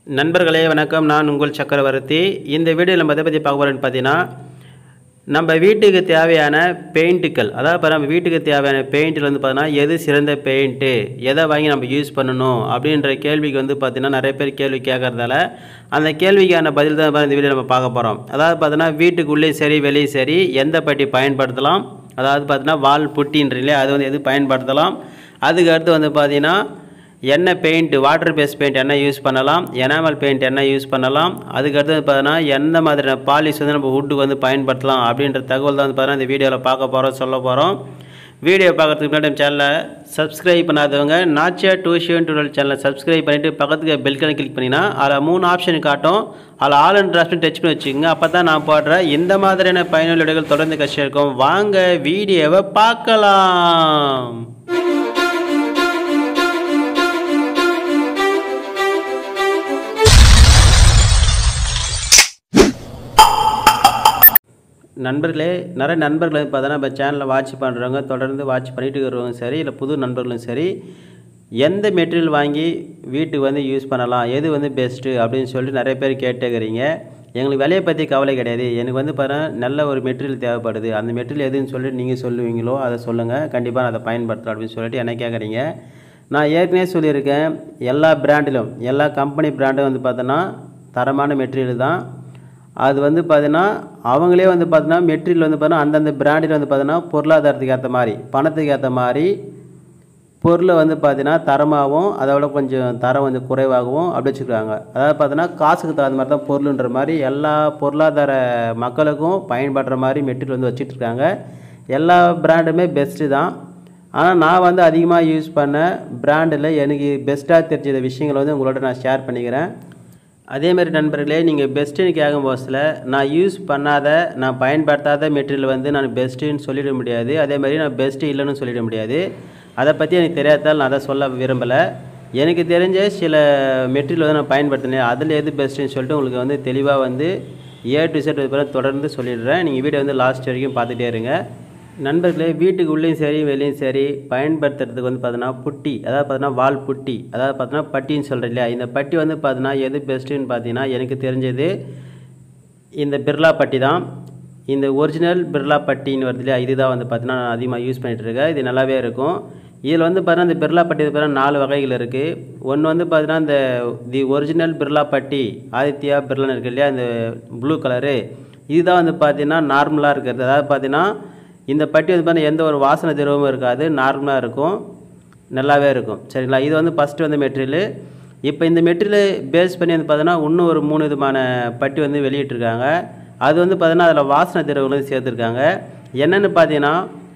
நண்பர்களே வணக்கம் நான் உங்கள் சக்கரவர்த்தி இந்த வீடியோவில் நம்ம எதை பற்றி பார்க்க போகிறோம்னு பார்த்தீங்கன்னா நம்ம வீட்டுக்கு தேவையான பெயிண்ட்டுகள் அதாவது இப்போ நம்ம வீட்டுக்கு தேவையான பெயிண்டில் வந்து பார்த்தீங்கன்னா எது சிறந்த பெயிண்ட்டு எதை வாங்கி நம்ம யூஸ் பண்ணணும் அப்படின்ற கேள்விக்கு வந்து பார்த்தீங்கன்னா நிறைய பேர் கேள்வி கேட்கறதால அந்த கேள்விக்கான பதில் தான் இந்த வீடியோ நம்ம பார்க்க போகிறோம் அதாவது பார்த்தீங்கன்னா வீட்டுக்குள்ளேயும் சரி வெளியும் சரி எந்த பட்டி பயன்படுத்தலாம் அதாவது பார்த்தீங்கன்னா வால் புட்டின்றீங்களே அது வந்து எது பயன்படுத்தலாம் அதுக்கு அடுத்து வந்து பார்த்தீங்கன்னா என்ன பெயிண்ட் வாட்டர் பேஸ்ட் பெயிண்ட் என்ன யூஸ் பண்ணலாம் எனாமல் பெயிண்ட் என்ன யூஸ் பண்ணலாம் அதுக்கடுத்து பார்த்தீங்கன்னா எந்த மாதிரியான பாலிஷ் வந்து நம்ம வுட்டுக்கு வந்து பயன்படுத்தலாம் அப்படின்ற தகவல் தான் வந்து பார்த்தீங்கன்னா இந்த வீடியோவில் பார்க்க போகிறோம் சொல்ல போகிறோம் வீடியோ பார்க்கறதுக்கு முன்னாடி நம்ம சேனலை சப்ஸ்கிரைப் பண்ணாதவங்க நாச்சியா டூ ஷிவன் டூடல் சேனலை சப்ஸ்கிரைப் பண்ணிவிட்டு பக்கத்துக்கு பெல்கனை கிளிக் பண்ணிங்கன்னா அதில் மூணு ஆப்ஷன் காட்டும் அதில் ஆல் அண்ட் ஆப்ஷன் டச் பண்ணி வச்சுக்கோங்க அப்போ தான் நான் போடுற இந்த மாதிரியான பயனுள்ள வீடியோகள் தொடர்ந்து கஷ்டம் இருக்கும் வாங்க வீடியோவை பார்க்கலாம் நண்பர்களே நிறைய நண்பர்கள் வந்து பார்த்தோன்னா இப்போ சேனலில் வாட்ச் பண்ணுறவங்க தொடர்ந்து வாட்ச் பண்ணிட்டு இருக்கிறவங்க சரி இல்லை புது நண்பர்களும் சரி எந்த மெட்டீரியல் வாங்கி வீட்டுக்கு வந்து யூஸ் பண்ணலாம் எது வந்து பெஸ்ட்டு அப்படின்னு சொல்லிட்டு நிறைய பேர் கேட்டுக்கிறீங்க எங்களுக்கு விலையை பற்றி கவலை கிடையாது எனக்கு வந்து பார்த்தீங்கன்னா நல்ல ஒரு மெட்டீரியல் தேவைப்படுது அந்த மெட்டீரியல் எதுன்னு சொல்லிட்டு நீங்கள் சொல்லுவீங்களோ அதை சொல்லுங்கள் கண்டிப்பாக நான் அதை பயன்படுத்தலாம் அப்படின்னு சொல்லிட்டு என்ன கேட்குறீங்க நான் ஏற்கனவே சொல்லியிருக்கேன் எல்லா பிராண்டிலும் எல்லா கம்பெனி பிராண்டும் வந்து பார்த்தோன்னா தரமான மெட்டீரியல் தான் அது வந்து பார்த்தீங்கன்னா அவங்களே வந்து பார்த்தீங்கன்னா மெட்டீரியல் வந்து பார்த்தீங்கன்னா அந்தந்த பிராண்டில் வந்து பார்த்தீங்கன்னா பொருளாதாரத்துக்கு ஏற்ற மாதிரி பணத்துக்கு ஏற்ற மாதிரி பொருளை வந்து பார்த்தீங்கன்னா தரமாகவும் அதை விட கொஞ்சம் தரம் கொஞ்சம் குறைவாகவும் அப்படி வச்சுருக்காங்க அதாவது பார்த்தீங்கன்னா காசுக்கு தகுந்த மாதிரி தான் பொருளுன்ற மாதிரி எல்லா பொருளாதார மக்களுக்கும் பயன்படுற மாதிரி மெட்டீரியல் வந்து வச்சுட்ருக்காங்க எல்லா பிராண்டுமே பெஸ்ட்டு தான் ஆனால் நான் வந்து அதிகமாக யூஸ் பண்ண பிராண்டில் எனக்கு பெஸ்ட்டாக தெரிஞ்ச விஷயங்களை வந்து உங்களோட நான் ஷேர் பண்ணிக்கிறேன் அதேமாதிரி நண்பர்களே நீங்கள் பெஸ்ட்டுன்னு கேட்கும் போதில் நான் யூஸ் பண்ணாத நான் பயன்படுத்தாத மெட்டீரியல் வந்து நான் பெஸ்ட்டுன்னு சொல்லிட முடியாது அதேமாதிரி நான் பெஸ்ட்டு இல்லைன்னு சொல்லிட முடியாது அதை பற்றி எனக்கு தெரியாதால் நான் அதை சொல்ல விரும்பலை எனக்கு தெரிஞ்ச சில மெட்டீரியல் வந்து நான் பயன்படுத்தினேன் அதில் எது பெஸ்ட்டுன்னு சொல்லிட்டு உங்களுக்கு வந்து தெளிவாக வந்து ஏ டு செட் தொடர்ந்து சொல்லிடுறேன் நீங்கள் வீடியோ வந்து லாஸ்ட் வரைக்கும் பார்த்துட்டே இருங்க நண்பர்களே வீட்டுக்கு உள்ளேயும் சரி வெளியும் சரி பயன்படுத்துறதுக்கு வந்து பார்த்தீங்கன்னா புட்டி அதாவது பார்த்தீங்கன்னா வால் புட்டி அதாவது பார்த்தீங்கன்னா பட்டின்னு சொல்கிறேன் இல்லையா இந்த பட்டி வந்து பார்த்தீங்கன்னா எது பெஸ்ட்டுன்னு பார்த்தீங்கன்னா எனக்கு தெரிஞ்சது இந்த பிர்லா பட்டி தான் இந்த ஒரிஜினல் பிர்லா பட்டின்னு வருது இல்லையா இதுதான் வந்து பார்த்தீங்கன்னா நான் அதிகமாக யூஸ் பண்ணிகிட்ருக்கேன் இது நல்லாவே இருக்கும் இதில் வந்து பார்த்தீங்கன்னா இந்த பிர்லா பட்டி பார்த்தீங்கன்னா நாலு வகைகள் இருக்குது ஒன்று வந்து பார்த்தீங்கன்னா இந்த தி ஒரிஜினல் பிர்லா பட்டி ஆதித்யா பிர்லான்னு இருக்குது இல்லையா இந்த ப்ளூ கலரு இதுதான் வந்து பார்த்தீங்கன்னா நார்மலாக இருக்கிறது அதாவது பார்த்தீங்கன்னா இந்த பட்டி வந்து பார்த்தீங்கன்னா எந்த ஒரு வாசனை திரவமும் இருக்காது நார்மலாக இருக்கும் நல்லாவே இருக்கும் சரிங்களா இது வந்து ஃபஸ்ட்டு வந்து மெட்டீரியலு இப்போ இந்த மெட்டீரியல் பேஸ் பண்ணி வந்து பார்த்தீங்கன்னா இன்னும் ஒரு மூணு விதமான பட்டி வந்து வெளியிட்டிருக்காங்க அது வந்து பார்த்தீங்கன்னா அதில் வாசனை திரவங்கள் வந்து சேர்த்துருக்காங்க என்னென்னு பார்த்தீங்கன்னா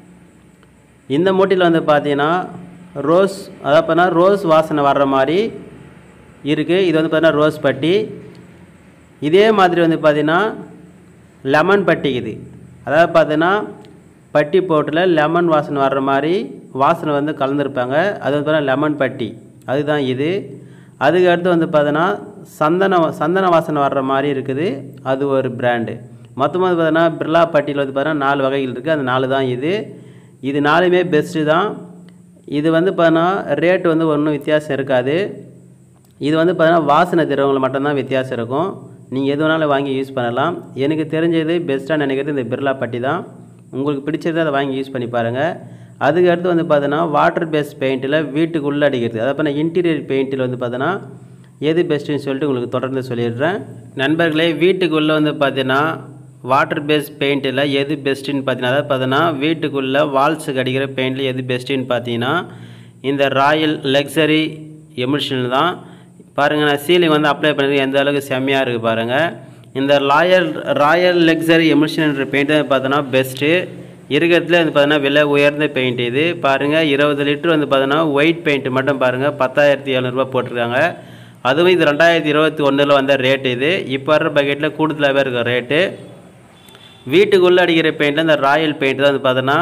இந்த மூட்டையில் வந்து பார்த்தீங்கன்னா ரோஸ் அதாவது பார்த்தீங்கன்னா ரோஸ் வாசனை வர்ற மாதிரி இருக்குது இது வந்து பார்த்தீங்கன்னா ரோஸ் பட்டி இதே மாதிரி வந்து பார்த்தீங்கன்னா லெமன் பட்டி இது அதாவது பார்த்தீங்கன்னா பட்டி பவுட்டில் லெமன் வாசனை வர்ற மாதிரி வாசனை வந்து கலந்துருப்பாங்க அது வந்து பார்த்தீங்கன்னா லெமன் பட்டி அதுதான் இது அதுக்கு அடுத்து வந்து பார்த்தீங்கன்னா சந்தன சந்தன வாசனை வர்ற மாதிரி இருக்குது அது ஒரு பிராண்டு மொத்தமாக வந்து பார்த்தீங்கன்னா பிர்லா பட்டியில் வந்து பார்த்தீங்கன்னா நாலு வகைகள் இருக்குது அந்த நாலு தான் இது இது நாலுமே பெஸ்ட்டு தான் இது வந்து பார்த்தீங்கன்னா ரேட் வந்து ஒன்றும் வித்தியாசம் இருக்காது இது வந்து பார்த்தீங்கன்னா வாசனை திரவங்கள் மட்டும்தான் வித்தியாசம் இருக்கும் நீங்கள் எது வேணாலும் வாங்கி யூஸ் பண்ணலாம் எனக்கு தெரிஞ்சது பெஸ்ட்டாக நினைக்கிறது இந்த பிர்லா பட்டி தான் உங்களுக்கு பிடிச்சதை அதை வாங்கி யூஸ் பண்ணி பாருங்கள் அதுக்கு அடுத்து வந்து பார்த்தீங்கன்னா வாட்டர் பேஸ்ட் பெயிண்ட்டில் வீட்டுக்கு உள்ளே அடிக்கிறது அதை பண்ண இன்டீரியர் பெயிண்ட்டில் வந்து பார்த்தீங்கன்னா எது பெஸ்ட்டுன்னு சொல்லிட்டு உங்களுக்கு தொடர்ந்து சொல்லிடுறேன் நண்பர்களே வீட்டுக்குள்ளே வந்து பார்த்தீங்கன்னா வாட்டர் பேஸ்ட் பெயிண்ட்டில் எது பெஸ்ட்டுன்னு பார்த்தீங்கன்னா அதாவது பார்த்தீங்கன்னா வீட்டுக்குள்ளே வால்ஸுக்கு அடிக்கிற பெயிண்டில் எது பெஸ்ட்டுன்னு பார்த்தீங்கன்னா இந்த ராயல் லக்ஸரி எமிஷன் தான் பாருங்கள் நான் சீலிங் வந்து அப்ளை பண்ணிருக்கேன் எந்த அளவுக்கு செம்மையாக இருக்குது பாருங்கள் இந்த ராயல் ராயல் லக்ஸரி எமிஷன்ன்ற பெயிண்ட் தான் பார்த்தோன்னா பெஸ்ட்டு இருக்கிறதுல வந்து பார்த்தீங்கன்னா விலை உயர்ந்த பெயிண்ட் இது பாருங்கள் இருபது லிட்டர் வந்து பார்த்தீங்கன்னா ஒயிட் பெயிண்ட் மட்டும் பாருங்கள் பத்தாயிரத்தி எழுநூறுபா போட்டிருக்காங்க அதுவும் இது ரெண்டாயிரத்தி இருபத்தி ஒன்றில் வந்த ரேட் இது இப்போ வர்ற பக்கெட்டில் கூடுதலாகவே இருக்கும் ரேட்டு வீட்டுக்குள்ளே அடிக்கிற பெயிண்டில் இந்த ராயல் பெயிண்ட் தான் வந்து பார்த்தோன்னா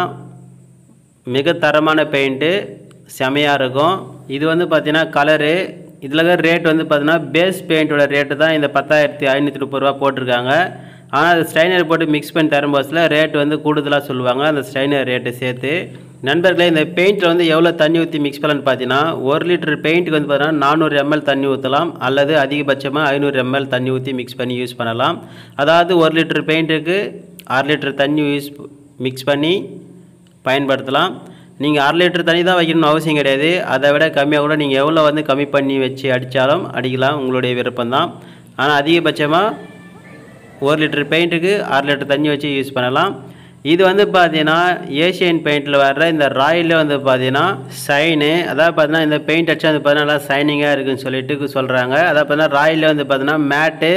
மிக தரமான பெயிண்ட்டு செமையாக இருக்கும் இது வந்து பார்த்தீங்கன்னா கலரு இதில் ரேட் வந்து பார்த்தீங்கன்னா பேஸ் பெயிண்ட்டோட ரேட்டு தான் இந்த பத்தாயிரத்தி ஐநூற்றி முப்பது ரூபா போட்டிருக்காங்க ஆனால் அது ஸ்டைனர் போட்டு மிக்ஸ் பண்ணி தரும்போதில் ரேட் வந்து கூடுதலாக சொல்லுவாங்க அந்த ஸ்டைனர் ரேட்டை சேர்த்து நண்பர்களே இந்த பெயிண்டில் வந்து எவ்வளோ தண்ணி ஊற்றி மிக்ஸ் பண்ணலான்னு பார்த்தீங்கன்னா ஒரு லிட்டர் பெயிண்ட்டுக்கு வந்து பார்த்தீங்கன்னா நானூறு எம்எல் தண்ணி ஊற்றலாம் அல்லது அதிகபட்சமாக ஐநூறு எம்எல் தண்ணி ஊற்றி மிக்ஸ் பண்ணி யூஸ் பண்ணலாம் அதாவது ஒரு லிட்டர் பெயிண்ட்டுக்கு அரை லிட்டர் தண்ணி யூஸ் மிக்ஸ் பண்ணி பயன்படுத்தலாம் நீங்கள் அரை லிட்டர் தண்ணி தான் வைக்கணும்னு அவசியம் கிடையாது அதை விட கம்மியாக கூட நீங்கள் எவ்வளோ வந்து கம்மி பண்ணி வச்சு அடித்தாலும் அடிக்கலாம் உங்களுடைய விருப்பம்தான் ஆனால் அதிகபட்சமாக ஒரு லிட்டர் பெயிண்ட்டுக்கு அரை லிட்டர் தண்ணி வச்சு யூஸ் பண்ணலாம் இது வந்து பார்த்தீங்கன்னா ஏஷியன் பெயிண்டில் வர்ற இந்த ராயிலே வந்து பார்த்தீங்கன்னா ஷைனு அதாவது பார்த்தீங்கன்னா இந்த பெயிண்ட் அடிச்சா வந்து பார்த்தீங்கன்னா நல்லா ஷைனிங்காக இருக்குன்னு சொல்லிட்டு சொல்கிறாங்க அதாவது பார்த்தீங்கன்னா ராயிலே வந்து பார்த்தீங்கன்னா மேட்டு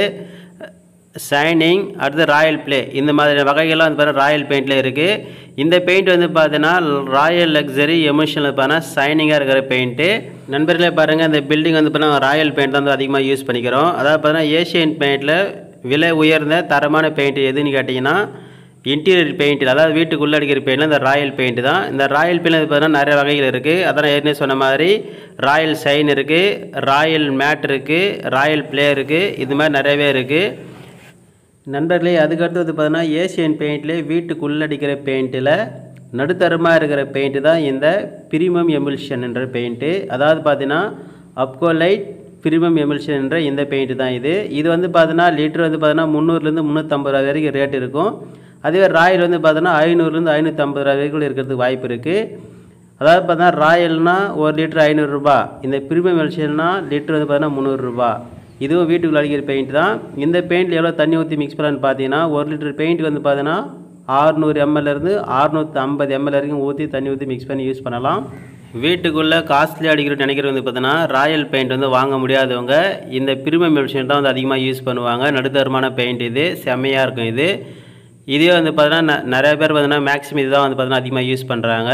ஷைனிங் அடுத்து ராயல் ப்ளே இந்த மாதிரி வகைகள்லாம் வந்து பார்த்தீங்கன்னா ராயல் பெயிண்டில் இருக்குது இந்த பெயிண்ட் வந்து பார்த்தீங்கன்னா ராயல் லக்ஸரி எமோஷனில் பார்த்தீங்கன்னா ஷைனிங்காக இருக்கிற பெயிண்ட்டு நண்பர்களே பாருங்கள் இந்த பில்டிங் வந்து பார்த்தீங்கன்னா ராயல் பெயிண்ட் வந்து அதிகமாக யூஸ் பண்ணிக்கிறோம் அதாவது பார்த்தீங்கன்னா ஏஷியன் பெயிண்டில் விலை உயர்ந்த தரமான பெயிண்ட் எதுன்னு கேட்டிங்கன்னா இன்டீரியர் பெயிண்ட் அதாவது வீட்டுக்குள்ளே அடிக்கிற பெயிண்டில் இந்த ராயல் பெயிண்ட் தான் இந்த ராயல் பெயிண்ட் வந்து பார்த்தீங்கன்னா நிறைய வகைகள் இருக்குது அதான் ஏற்கனவே சொன்ன மாதிரி ராயல் ஷைன் இருக்குது ராயல் மேட் இருக்குது ராயல் ப்ளே இருக்குது இது மாதிரி நிறையவே இருக்குது நண்பர்களே அதுக்கடுத்து வந்து பார்த்தீங்கன்னா ஏசியன் பெயிண்ட்லேயே வீட்டுக்குள்ளே அடிக்கிற பெயிண்ட்டில் நடுத்தரமாக இருக்கிற பெயிண்ட்டு தான் இந்த பிரிமம் எமில்ஷன் என்ற பெயிண்ட்டு அதாவது பார்த்தீங்கன்னா அப்கோலைட் பிரிமம் எமில்ஷன் என்ற இந்த பெயிண்ட்டு தான் இது இது வந்து பார்த்தீங்கன்னா லிட்டர் வந்து பார்த்தீங்கன்னா முந்நூறுலேருந்து முந்நூற்றம்பது ரூபா வரைக்கும் ரேட் இருக்கும் அதுவே ராயல் வந்து பார்த்தீங்கன்னா ஐநூறுலேருந்து ஐநூற்றம்பது ரூபா வரைக்கும் இருக்கிறதுக்கு வாய்ப்பு இருக்குது அதாவது பார்த்தீங்கன்னா ராயல்னா ஒரு லிட்டர் ஐநூறுரூபா இந்த பிரிமியம் எமில்ஷன்னா லிட்டர் வந்து பார்த்தீங்கன்னா முந்நூறுரூபா இதுவும் வீட்டுக்குள்ள அடிக்கிற பெயிண்ட் தான் இந்த பெயிண்டில் எவ்வளோ தண்ணி ஊற்றி மிக்ஸ் பண்ணலான்னு பார்த்தீங்கன்னா ஒரு லிட்டர் பெயிண்ட் வந்து பார்த்தீங்கன்னா ஆறுநூறு எம்எல்லேருந்து அறுநூற்றி ஐம்பது எம்எல் வரைக்கும் ஊற்றி தண்ணி ஊற்றி மிக்ஸ் பண்ணி யூஸ் பண்ணலாம் வீட்டுக்குள்ளே காஸ்ட்லி அடிக்கிற நினைக்கிறது வந்து பார்த்தீங்கன்னா ராயல் பெயிண்ட் வந்து வாங்க முடியாதவங்க இந்த பிரிமியம் எமிஷன் தான் வந்து அதிகமாக யூஸ் பண்ணுவாங்க நடுத்தரமான பெயிண்ட் இது செம்மையாக இருக்கும் இது இதே வந்து பார்த்தீங்கன்னா ந- நிறைய பேர் பார்த்தீங்கன்னா மேக்ஸிமம் இதுதான் வந்து பார்த்தீங்கன்னா அதிகமாக யூஸ் பண்ணுறாங்க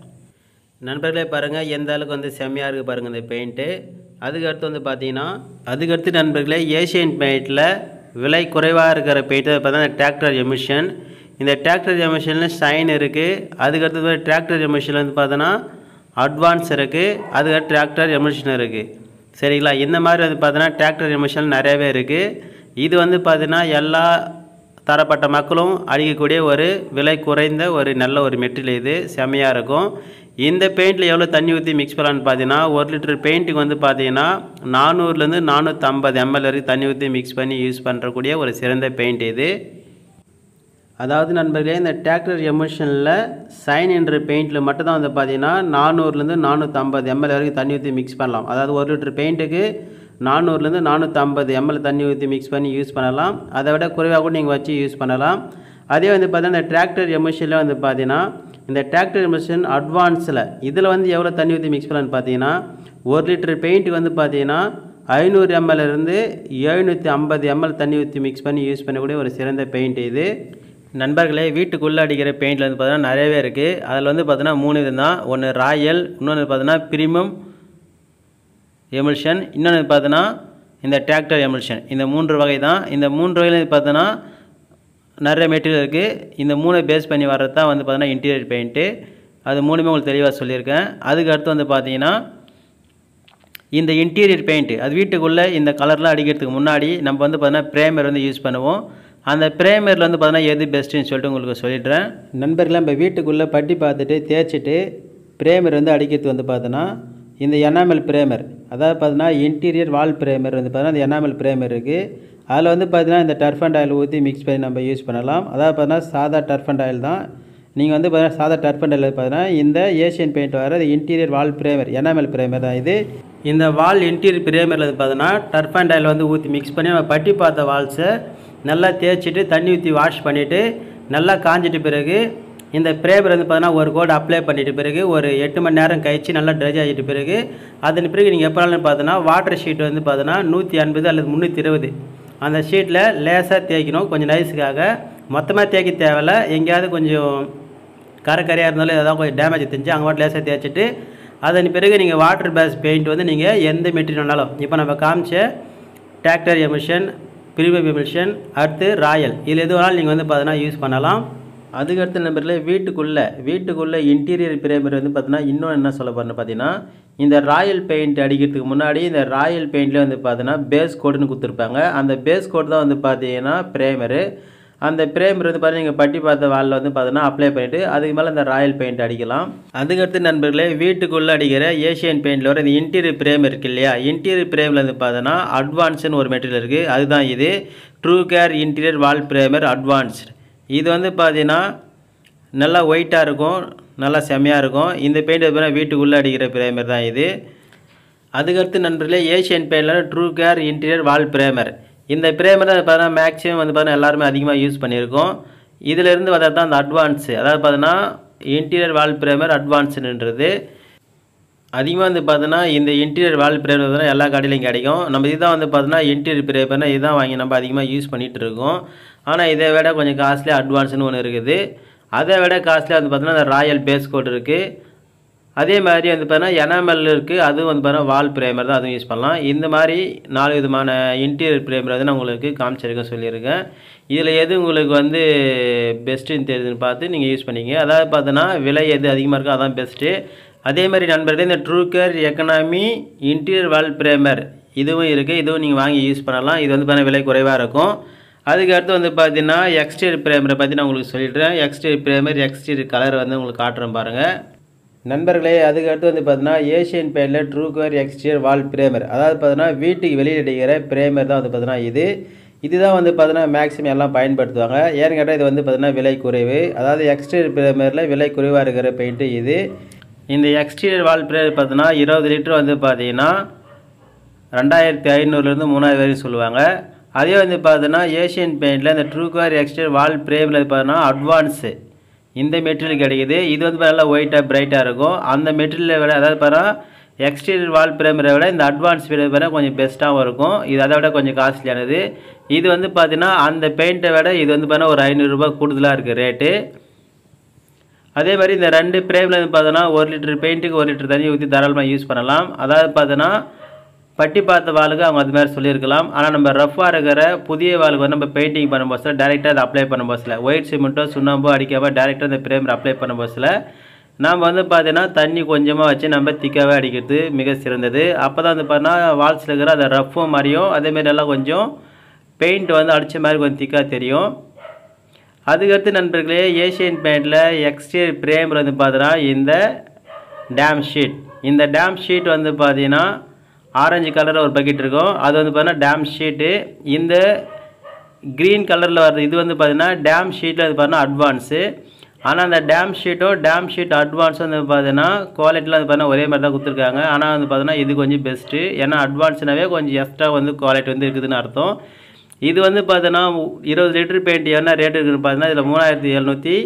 நண்பர்களே பாருங்கள் எந்த அளவுக்கு வந்து செம்மையாக இருக்குது பாருங்கள் இந்த பெயிண்ட்டு அதுக்கடுத்து வந்து பார்த்தீங்கன்னா அதுக்கடுத்து நண்பர்களே ஏஷியன் பெயிண்டில் விலை குறைவாக இருக்கிற பெயிண்ட் பார்த்தீங்கன்னா டிராக்டர் எமிஷன் இந்த டிராக்டர் எமிஷனில் ஷைன் இருக்குது அதுக்கடுத்து டிராக்டர் எமிஷனில் வந்து பார்த்தோன்னா அட்வான்ஸ் இருக்குது அதுக்கடுத்து டிராக்டர் எமிஷன் இருக்குது சரிங்களா இந்த மாதிரி வந்து பார்த்தீங்கன்னா டிராக்டர் எமிஷன் நிறையவே இருக்குது இது வந்து பார்த்தீங்கன்னா எல்லா தரப்பட்ட மக்களும் அடிக்கக்கூடிய ஒரு விலை குறைந்த ஒரு நல்ல ஒரு மெட்டீரியல் இது செம்மையாக இருக்கும் இந்த பெயிண்டில் எவ்வளோ தண்ணி ஊற்றி மிக்ஸ் பண்ணலான்னு பார்த்தீங்கன்னா ஒரு லிட்டர் பெயிண்ட்டுக்கு வந்து பார்த்தீங்கன்னா நானூறுலேருந்து நானூற்றம்பது எம்எல் வரைக்கும் தண்ணி ஊற்றி மிக்ஸ் பண்ணி யூஸ் பண்ணுறக்கூடிய ஒரு சிறந்த பெயிண்ட் இது அதாவது நண்பர்களே இந்த டிராக்டர் எமோஷனில் சைன் என்ற பெயிண்டில் மட்டும் தான் வந்து பார்த்தீங்கன்னா நானூறுலேருந்து நானூற்றம்பது எம்எல் வரைக்கும் தண்ணி ஊற்றி மிக்ஸ் பண்ணலாம் அதாவது ஒரு லிட்டர் பெயிண்ட்டுக்கு நானூறுலேருந்து நானூற்றம்பது எம்எல் தண்ணி ஊற்றி மிக்ஸ் பண்ணி யூஸ் பண்ணலாம் அதை விட குறைவாக கூட நீங்கள் வச்சு யூஸ் பண்ணலாம் அதே வந்து பார்த்தீங்கன்னா இந்த டிராக்டர் எமோஷனில் வந்து பார்த்தீங்கன்னா இந்த டிராக்டர் எமோஷன் அட்வான்ஸில் இதில் வந்து எவ்வளோ தண்ணி ஊற்றி மிக்ஸ் பண்ணலான்னு பார்த்தீங்கன்னா ஒரு லிட்டர் பெயிண்ட்டுக்கு வந்து பார்த்தீங்கன்னா ஐநூறு எம்எல் இருந்து எழுநூற்றி ஐம்பது எம்எல் தண்ணி ஊற்றி மிக்ஸ் பண்ணி யூஸ் பண்ணக்கூடிய ஒரு சிறந்த பெயிண்ட் இது நண்பர்களே வீட்டுக்குள்ளே அடிக்கிற பெயிண்டில் வந்து பார்த்தீங்கன்னா நிறையவே இருக்குது அதில் வந்து பார்த்தீங்கன்னா மூணு விதம் தான் ஒன்று ராயல் இன்னொன்று பார்த்தீங்கன்னா பிரிமம் எமில்ஷன் இன்னொன்று பார்த்தீங்கன்னா இந்த டிராக்டர் எமில்ஷன் இந்த மூன்று வகை தான் இந்த மூன்று வகையில் பார்த்தீங்கன்னா நிறைய மெட்டீரியல் இருக்குது இந்த மூணை பேஸ் பண்ணி வர்றது தான் வந்து பார்த்தீங்கன்னா இன்டீரியர் பெயிண்ட்டு அது மூணுமே உங்களுக்கு தெளிவாக சொல்லியிருக்கேன் அதுக்கு அடுத்து வந்து பார்த்தீங்கன்னா இந்த இன்டீரியர் பெயிண்ட் அது வீட்டுக்குள்ளே இந்த கலர்லாம் அடிக்கிறதுக்கு முன்னாடி நம்ம வந்து பார்த்தீங்கன்னா ப்ரேமர் வந்து யூஸ் பண்ணுவோம் அந்த ப்ரேமரில் வந்து பார்த்தீங்கன்னா எது பெஸ்ட்டுன்னு சொல்லிட்டு உங்களுக்கு சொல்லிடுறேன் நண்பர்களே நம்ம வீட்டுக்குள்ளே பட்டி பார்த்துட்டு தேய்ச்சிட்டு ப்ரேமர் வந்து அடிக்கிறதுக்கு வந்து பார்த்தோன்னா இந்த எனாமல் ப்ரேமர் அதாவது பார்த்தீங்கன்னா இன்டீரியர் வால் ப்ரேமர் வந்து பார்த்தீங்கன்னா இந்த எனாமல் ப்ரேமர் இருக்குது அதில் வந்து பார்த்தீங்கன்னா இந்த டர்ஃபண்ட் ஆயில் ஊற்றி மிக்ஸ் பண்ணி நம்ம யூஸ் பண்ணலாம் அதாவது பார்த்தீங்கன்னா சாதா டர்ஃபண்ட் ஆயில் தான் நீங்கள் வந்து பார்த்தீங்கன்னா சாதா டர்ஃபண்ட் ஆயில் பார்த்தீங்கன்னா இந்த ஏஷியன் பெயிண்ட் வர interior wall primer enamel primer தான் இது இந்த வால் இன்டீரியர் ப்ரேமரில் வந்து பார்த்தீங்கன்னா டர்ஃபண்ட் ஆயில் வந்து ஊற்றி மிக்ஸ் பண்ணி நம்ம பட்டி பார்த்த வால்ஸை நல்லா தேய்ச்சிட்டு தண்ணி ஊற்றி வாஷ் பண்ணிவிட்டு நல்லா காஞ்சிட்ட பிறகு இந்த ப்ரேமர் வந்து பார்த்தீங்கன்னா ஒரு கோட் அப்ளை பண்ணிட்ட பிறகு ஒரு எட்டு மணி நேரம் கழிச்சு நல்லா ட்ரெஜ் ஆகிட்ட பிறகு அதன் பிறகு நீங்கள் எப்போனாலும் பார்த்தோன்னா வாட்டர் ஷீட் வந்து பார்த்தோன்னா நூற்றி ஐம்பது அல்லது முந்நூற்றி இருபது அந்த ஷீட்டில் லேசாக தேய்க்கணும் கொஞ்சம் நைஸுக்காக மொத்தமாக தேய்க்க தேவையில்ல எங்கேயாவது கொஞ்சம் கரை கரையாக இருந்தாலும் ஏதாவது கொஞ்சம் டேமேஜ் தெரிஞ்சு அங்கே மட்டும் லேசாக தேய்ச்சிட்டு அதன் பிறகு நீங்கள் வாட்டர் பேஸ் பெயிண்ட் வந்து நீங்கள் எந்த மெட்டீரியல் வேணாலும் இப்போ நம்ம காமிச்ச டிராக்டர் எமிஷன் பிரீமியம் எமிஷன் அடுத்து ராயல் இதில் எது வேணாலும் நீங்கள் வந்து பார்த்தீங்கன்னா யூஸ் பண்ணலாம் அதுக்கடுத்த நம்பரில் வீட்டுக்குள்ளே வீட்டுக்குள்ளே இன்டீரியர் பிரேமர் வந்து பார்த்தீங்கன்னா இன்னொன்று என்ன சொல்ல போகிறேன்னு பார்த்தீங்கன்னா இந்த ராயல் பெயிண்ட் அடிக்கிறதுக்கு முன்னாடி இந்த ராயல் பெயிண்ட்லேயே வந்து பார்த்தீங்கன்னா பேஸ் கோடுன்னு கொடுத்துருப்பாங்க அந்த பேஸ் கோட் தான் வந்து பார்த்தீங்கன்னா பிரேமரு அந்த பிரேமர் வந்து பார்த்தீங்கன்னா நீங்கள் பட்டி பார்த்த வாலில் வந்து பார்த்தீங்கன்னா அப்ளை பண்ணிவிட்டு அதுக்கு மேலே இந்த ராயல் பெயிண்ட் அடிக்கலாம் அதுக்கடுத்து நண்பர்களே வீட்டுக்குள்ளே அடிக்கிற ஏஷியன் பெயிண்டில் வர இந்த இன்டீரியர் பிரேம் இருக்கு இல்லையா இன்டீரியர் பிரேமில் வந்து பார்த்தோன்னா அட்வான்ஸ்னு ஒரு மெட்டீரியல் இருக்குது அதுதான் இது true care interior wall primer advanced இது வந்து பார்த்தீங்கன்னா நல்லா ஒயிட்டாக இருக்கும் நல்லா செம்மையாக இருக்கும் இந்த பெயிண்ட் பார்த்தீங்கன்னா வீட்டுக்குள்ளே அடிக்கிற பிரேமர் தான் இது அதுக்கடுத்து நண்பர்களே ஏஷியன் பெயிண்டில் true care interior wall primer இந்த பிரேமர் பார்த்தீங்கன்னா மேக்ஸிமம் வந்து பார்த்தீங்கன்னா எல்லாருமே அதிகமாக யூஸ் பண்ணியிருக்கோம் இதிலிருந்து வந்தது தான் அந்த அட்வான்ஸு அதாவது பார்த்தீங்கன்னா இன்டீரியர் வால் பிரேமர் அட்வான்ஸுன்றது அதிகமாக வந்து பார்த்தோன்னா இந்த இன்டீரியர் வால் பிரேமர் வந்து எல்லா கடையிலையும் கிடைக்கும் நம்ம இதுதான் வந்து பார்த்தோன்னா இன்டீரியர் பிரேமர்னா இதுதான் வாங்கி நம்ம அதிகமாக யூஸ் பண்ணிகிட்டு இருக்கோம் ஆனால் இதை விட கொஞ்சம் காஸ்ட்லி அட்வான்ஸ்னு ஒன்று இருக்குது அதை விட காஸ்ட்லியாக வந்து பார்த்தோன்னா இந்த ராயல் பேஸ் கோட் இருக்குது அதே மாதிரி வந்து பார்த்தீங்கன்னா எனாமல் இருக்குது அதுவும் வந்து பார்த்தீங்கன்னா வால் பிரேமர் தான் அதுவும் யூஸ் பண்ணலாம் இந்த மாதிரி நாலு விதமான இன்டீரியர் பிரேமர் வந்து நான் உங்களுக்கு காமிச்சிருக்கேன் சொல்லியிருக்கேன் இதில் எது உங்களுக்கு வந்து பெஸ்ட்டுன்னு தெரியுதுன்னு பார்த்து நீங்கள் யூஸ் பண்ணிங்க அதாவது பார்த்தோன்னா விலை எது அதிகமாக இருக்கோ அதான் பெஸ்ட்டு அதே மாதிரி நண்பர்களே இந்த true care economy interior wall primer இதுவும் இருக்குது இதுவும் நீங்கள் வாங்கி யூஸ் பண்ணலாம் இது வந்து பார்த்தீங்கன்னா விலை குறைவாக இருக்கும் அதுக்கு அடுத்து வந்து பார்த்தீங்கன்னா எக்ஸ்டீரியர் பிரேமரை பற்றி நான் உங்களுக்கு சொல்லிடுறேன் எக்ஸ்டீரியர் பிரேமர் எக்ஸ்டீரியர் கலர் வந்து உங்களுக்கு காட்டுறேன் பாருங்கள் நண்பர்களே அதுக்கு அடுத்து வந்து பார்த்தீங்கன்னா ஏஷியன் பெயிண்டில் ட்ரூகர் எக்ஸ்டீரியர் வால் பிரேமர் அதாவது பார்த்தீங்கன்னா வீட்டுக்கு வெளியில் அடிக்கிற பிரேமர் தான் வந்து பார்த்தீங்கன்னா இது இதுதான் வந்து பார்த்தீங்கன்னா மேக்ஸிமம் எல்லாம் பயன்படுத்துவாங்க ஏன்னு கேட்டால் இது வந்து பார்த்தீங்கன்னா விலை குறைவு அதாவது எக்ஸ்டீரியர் பிரேமரில் விலை குறைவாக இருக்கிற பெயிண்ட்டு இது இந்த எக்ஸ்டீரியர் வால் பிரேமர் பார்த்தீங்கன்னா இருபது லிட்டர் வந்து பார்த்தீங்கன்னா ரெண்டாயிரத்தி ஐநூறுலேருந்து மூணாயிரம் வரைக்கும் சொல்லுவாங்க அதே வந்து பார்த்தீங்கன்னா ஏஷியன் பெயிண்டில் இந்த ட்ரூகார் எக்ஸ்டீரியர் வால் பிரேமில் பார்த்தீங்கன்னா அட்வான்ஸு இந்த மெட்டீரியல் கிடைக்குது இது வந்து நல்லா ஒயிட்டாக பிரைட்டாக இருக்கும் அந்த மெட்டீரியலை விட அதாவது பார்த்தா எக்ஸ்டீரியர் வால் பிரேமரை விட இந்த அட்வான்ஸ் பிரேமரை கொஞ்சம் பெஸ்ட்டாகவும் இருக்கும் இது அதை விட கொஞ்சம் காஸ்ட்லியானது இது வந்து பார்த்தீங்கன்னா அந்த பெயிண்ட்டை விட இது வந்து பார்த்தீங்கன்னா ஒரு ஐநூறுரூபா கூடுதலாக இருக்குது ரேட்டு அதே மாதிரி இந்த ரெண்டு பிரேமில் வந்து பார்த்தோன்னா ஒரு லிட்டர் பெயிண்ட்டுக்கு ஒரு லிட்டர் தண்ணி ஊற்றி தாராளமாக யூஸ் பண்ணலாம் அதாவது பார்த்தோன்னா பட்டி பார்த்த வாளுக்கு அவங்க அது மாதிரி சொல்லியிருக்கலாம் ஆனால் நம்ம ரஃப்பாக இருக்கிற புதிய வாளுக்கு வந்து நம்ம பெயிண்டிங் பண்ணும் போதில் டேரெக்டாக அதை அப்ளை பண்ணும் போதில் ஒயிட் சிமெண்ட்டோ சுண்ணாம்போ அடிக்காமல் டேரெக்டாக அந்த பிரேமர் அப்ளை பண்ணும் போதில் நாம் வந்து பார்த்தீங்கன்னா தண்ணி கொஞ்சமாக வச்சு நம்ம திக்காகவே அடிக்கிறது மிக சிறந்தது அப்போ தான் வந்து பார்த்தீங்கன்னா வால்ஸில் இருக்கிற அந்த ரஃப்பும் மாதிரியும் அதேமாரி எல்லாம் கொஞ்சம் பெயிண்ட் வந்து அடித்த மாதிரி கொஞ்சம் திக்காக தெரியும் அதுக்கடுத்து நண்பர்களே ஏஷியன் பெயிண்டில் எக்ஸ்டீரியர் பிரேமர் வந்து பார்த்தீங்கன்னா இந்த டேம் ஷீட் இந்த டேம் ஷீட் வந்து பார்த்தீங்கன்னா ஆரஞ்சு கலரில் ஒரு பக்கெட் இருக்கும் அது வந்து பார்த்தீங்கன்னா டேம் ஷீட்டு இந்த க்ரீன் கலரில் வர்றது இது வந்து பார்த்தீங்கன்னா டேம் ஷீட்டில் வந்து பார்த்தீங்கன்னா அட்வான்ஸு ஆனால் அந்த டேம் ஷீட்டோ டேம் ஷீட் அட்வான்ஸ் வந்து பார்த்தீங்கன்னா குவாலிட்டியில் வந்து பார்த்தீங்கன்னா ஒரே மாதிரி தான் கொடுத்துருக்காங்க ஆனால் வந்து பார்த்தீங்கன்னா இது கொஞ்சம் பெஸ்ட்டு ஏன்னா அட்வான்ஸ்னாவே கொஞ்சம் எக்ஸ்ட்ரா வந்து குவாலிட்டி வந்து இருக்குதுன்னு அர்த்தம் இது வந்து பார்த்தீங்கன்னா இருபது லிட்டர் பெயிண்ட் என்ன ரேட் இருக்குதுன்னு பார்த்தீங்கன்னா இதில் மூணாயிரத்தி எழுநூற்றி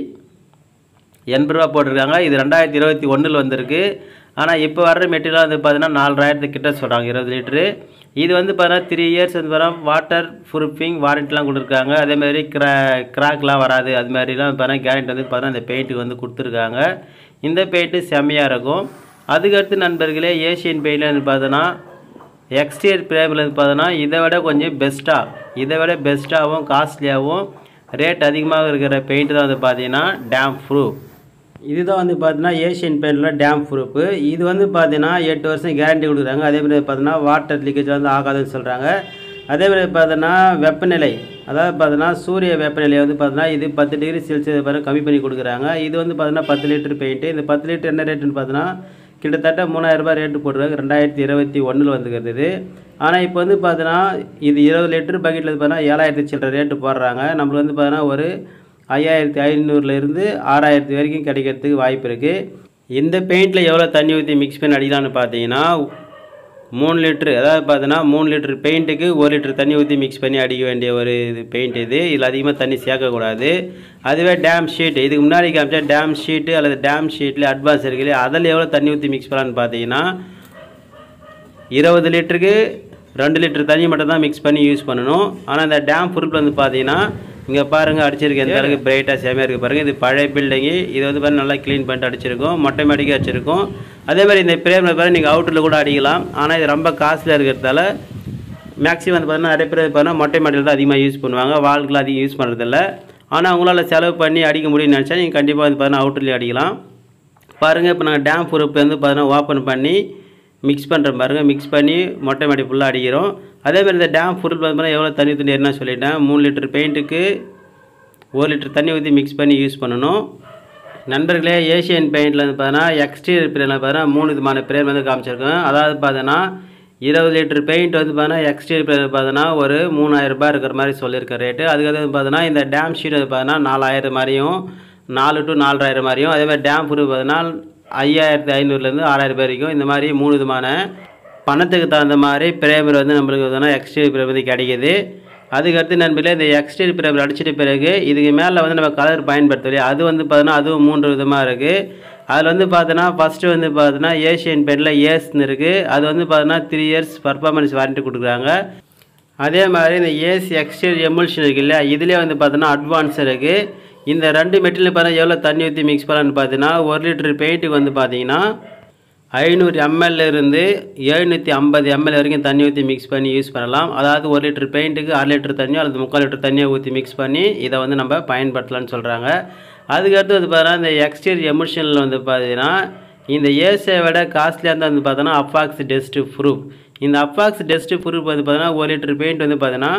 எண்பது ரூபா போட்டிருக்காங்க இது ரெண்டாயிரத்தி இருபத்தி ஒன்றில் வந்திருக்கு ஆனால் இப்போ வர்ற மெட்டீரியல் வந்து பார்த்தீங்கன்னா நாலாயிரத்து கிட்ட சொல்கிறாங்க இருபது லிட்ரு இது வந்து பார்த்தீங்கன்னா த்ரீ இயர்ஸ் வந்து பார்த்தீங்கன்னா வாட்டர் ப்ரூஃபிங் வாரண்ட்டிலாம் கொடுத்துருக்காங்க அதேமாதிரி கிரா கிராக்லாம் வராது அது மாதிரிலாம் பார்த்தீங்கன்னா கேரண்டி வந்து பார்த்தீங்கன்னா இந்த பெயிண்ட்டுக்கு வந்து கொடுத்துருக்காங்க இந்த பெயிண்ட்டு செம்மையாக இருக்கும் அதுக்கடுத்து நண்பர்களே ஏஷியன் பெயிண்டில் வந்து பார்த்தோன்னா எக்ஸ்டீரியர் பிரேமில் வந்து பார்த்தோன்னா இதை விட கொஞ்சம் பெஸ்ட்டாக இதை விட பெஸ்ட்டாகவும் காஸ்ட்லியாகவும் ரேட் அதிகமாக இருக்கிற பெயிண்ட் தான் வந்து பார்த்தீங்கன்னா டேம் ப்ரூஃப் இதுதான் வந்து பார்த்தீங்கன்னா ஏஷியன் பெயிண்டில் டேம் ப்ரூஃபு இது வந்து பார்த்தீங்கன்னா எட்டு வருஷம் கேரண்டி கொடுக்குறாங்க அதே மாதிரி பார்த்தீங்கன்னா வாட்டர் லீக்கேஜ் வந்து ஆகாதுன்னு சொல்கிறாங்க அதே மாதிரி பார்த்தீங்கன்னா வெப்பநிலை அதாவது பார்த்தீங்கன்னா சூரிய வெப்பநிலை வந்து பார்த்தீங்கன்னா இது பத்து டிகிரி செல்சியஸ் பார்த்தீங்கன்னா கம்மி பண்ணி கொடுக்குறாங்க இது வந்து பார்த்தீங்கன்னா பத்து லிட்டர் பெயிண்ட்டு இந்த பத்து லிட்டர் என்ன ரேட்டுன்னு பார்த்தீங்கன்னா கிட்டத்தட்ட மூணாயிரரூபா ரேட்டு போட்டுருக்காங்க ரெண்டாயிரத்தி இருபத்தி ஒன்றில் வந்துக்கிறது இது ஆனால் இப்போ வந்து பார்த்தீங்கன்னா இது இருபது லிட்டர் பக்கெட்டில் பார்த்தீங்கன்னா ஏழாயிரத்தி சில்லற ரேட்டு போடுறாங்க நம்மளுக்கு வந்து பார்த்தீங்கன்னா ஒரு ஐயாயிரத்தி ஐநூறுலேருந்து ஆறாயிரத்தி வரைக்கும் கிடைக்கிறதுக்கு வாய்ப்பு இருக்குது இந்த பெயிண்டில் எவ்வளோ தண்ணி ஊற்றி மிக்ஸ் பண்ணி அடிக்கலாம்னு பார்த்தீங்கன்னா மூணு லிட்ரு அதாவது பார்த்தீங்கன்னா மூணு லிட்டர் பெயிண்ட்டுக்கு ஒரு லிட்டர் தண்ணி ஊற்றி மிக்ஸ் பண்ணி அடிக்க வேண்டிய ஒரு இது பெயிண்ட் இது இதில் அதிகமாக தண்ணி சேர்க்கக்கூடாது அதுவே டேம் ஷீட் இதுக்கு முன்னாடி காமிச்சா டேம் ஷீட்டு அல்லது டேம் ஷீட்டில் அட்வான்ஸ் இருக்குது அதில் எவ்வளோ தண்ணி ஊற்றி மிக்ஸ் பண்ணலான்னு பார்த்தீங்கன்னா இருபது லிட்டருக்கு ரெண்டு லிட்டர் தண்ணி மட்டும் தான் மிக்ஸ் பண்ணி யூஸ் பண்ணணும் ஆனால் இந்த டேம் பொருள் வந்து பார்த்தீங்கன்னா இங்கே பாருங்கள் அடிச்சிருக்கு எந்த அளவுக்கு பிரைட்டாக செமையாக இருக்குது பாருங்கள் இது பழைய பில்டிங்கு இது வந்து பாருங்கள் நல்லா க்ளீன் பண்ணிட்டு அடிச்சிருக்கோம் மொட்டை மாடிக்கு அடிச்சிருக்கோம் அதே மாதிரி இந்த பிரேமில் பாருங்கள் நீங்கள் அவுட்டரில் கூட அடிக்கலாம் ஆனால் இது ரொம்ப காஸ்ட்லியாக இருக்கிறதால மேக்ஸிமம் வந்து பார்த்தீங்கன்னா நிறைய பேர் பார்த்தீங்கன்னா மொட்டை மாடியில் தான் அதிகமாக யூஸ் பண்ணுவாங்க வால்கெலாம் அதிகம் யூஸ் பண்ணுறதில்ல ஆனால் உங்களால் செலவு பண்ணி அடிக்க முடியும்னு நினச்சா நீங்கள் கண்டிப்பாக வந்து பார்த்தீங்கன்னா அவுட்டர்லேயே அடிக்கலாம் பாருங்கள் இப்போ நாங்கள் டேம் பொறுப்பு வந்து பார்த்தீங்கன்னா ஓப்பன் பண்ணி மிக்ஸ் பண்ணுற பாருங்கள் மிக்ஸ் பண்ணி மொட்டை மாடி ஃபுல்லாக அடிக்கிறோம் அதே மாதிரி இந்த டேம் பொருள் பார்த்தீங்கன்னா எவ்வளோ தண்ணி தண்ணி என்ன சொல்லிட்டேன் மூணு லிட்டர் பெயிண்ட்டுக்கு ஒரு லிட்டர் தண்ணி ஊற்றி மிக்ஸ் பண்ணி யூஸ் பண்ணணும் நண்பர்களே ஏஷியன் பெயிண்டில் வந்து பார்த்தீங்கன்னா எக்ஸ்டீரியர் பிரேமில் பார்த்தீங்கன்னா மூணு விதமான பிரேம் வந்து காமிச்சிருக்கோம் அதாவது பார்த்தீங்கன்னா இருபது லிட்டர் பெயிண்ட் வந்து பார்த்தீங்கன்னா எக்ஸ்டீரியர் பிரேம் பார்த்தீங்கன்னா ஒரு மூணாயிரம் ரூபாய் இருக்கிற மாதிரி சொல்லியிருக்க ரேட்டு அதுக்கடுத்து வந்து பார்த்தீங்கன்னா இந்த டேம் ஷீட் வந்து பார்த்தீங்கன்னா நாலாயிரம் மாதிரியும் நாலு டு நாலாயிரம் மாதிரியும் அதே மாதிரி டேம் ப்ரூஃப் பார்த்தீங்கன்னா ஐயாயிரத்தி ஐநூறுலேருந்து ஆறாயிரம் ரூபாய் வரைக்கும் இந்த மாதிரி மூணு விதமான பணத்துக்கு தகுந்த மாதிரி பிரேமர் வந்து நம்மளுக்கு பார்த்தீங்கன்னா எக்ஸ்டீரியர் பிரேம் வந்து கிடைக்கிது அதுக்கடுத்து நண்பர்களே இந்த எக்ஸ்டீரியர் பிரேமர் அடிச்சிட்ட பிறகு இதுக்கு மேலே வந்து நம்ம கலர் பயன்படுத்தலையே அது வந்து பார்த்தீங்கன்னா அதுவும் மூன்று விதமாக இருக்குது அதில் வந்து பார்த்தோன்னா ஃபஸ்ட்டு வந்து பார்த்தோன்னா ஏஷியன் பெயிண்டில் ஏஸ்னு இருக்குது அது வந்து பார்த்தோன்னா த்ரீ இயர்ஸ் பர்ஃபார்மன்ஸ் வாரண்ட்டி கொடுக்குறாங்க அதே மாதிரி இந்த ஏஸ் எக்ஸ்டீரியர் எமுல்ஷன் இருக்கு இல்லையா இதுலேயே வந்து பார்த்தோன்னா அட்வான்ஸ் இருக்குது இந்த ரெண்டு மெட்டீரியல் பார்த்தா எவ்வளோ தண்ணி ஊற்றி மிக்ஸ் பண்ணலான்னு பார்த்தீங்கன்னா ஒரு லிட்டர் பெயிண்ட்டுக்கு வந்து பார்த்தீங்கன்னா ஐநூறு எம்எல்ல இருந்து எழுநூற்றி ஐம்பது எம்எல் வரைக்கும் தண்ணி ஊற்றி மிக்ஸ் பண்ணி யூஸ் பண்ணலாம் அதாவது ஒரு லிட்டர் பெயிண்ட்டுக்கு அரை லிட்டர் தண்ணியோ அல்லது முக்கால் லிட்டர் தண்ணியை ஊற்றி மிக்ஸ் பண்ணி இதை வந்து நம்ம பயன்படுத்தலாம்னு சொல்கிறாங்க அதுக்கடுத்து வந்து பார்த்தீங்கன்னா இந்த எக்ஸ்டீரியர் எமுஷனில் வந்து பார்த்தீங்கன்னா இந்த ஏஸை விட காஸ்ட்லியாக இருந்தால் வந்து பார்த்தோன்னா அப்பாக்ஸ் டெஸ்ட்டு ப்ரூஃப் இந்த அப்பாக்ஸ் டெஸ்ட்டு ப்ரூஃப் வந்து பார்த்தீங்கன்னா ஒரு லிட்டர் பெயிண்ட் வந்து பார்த்தீங்கன்னா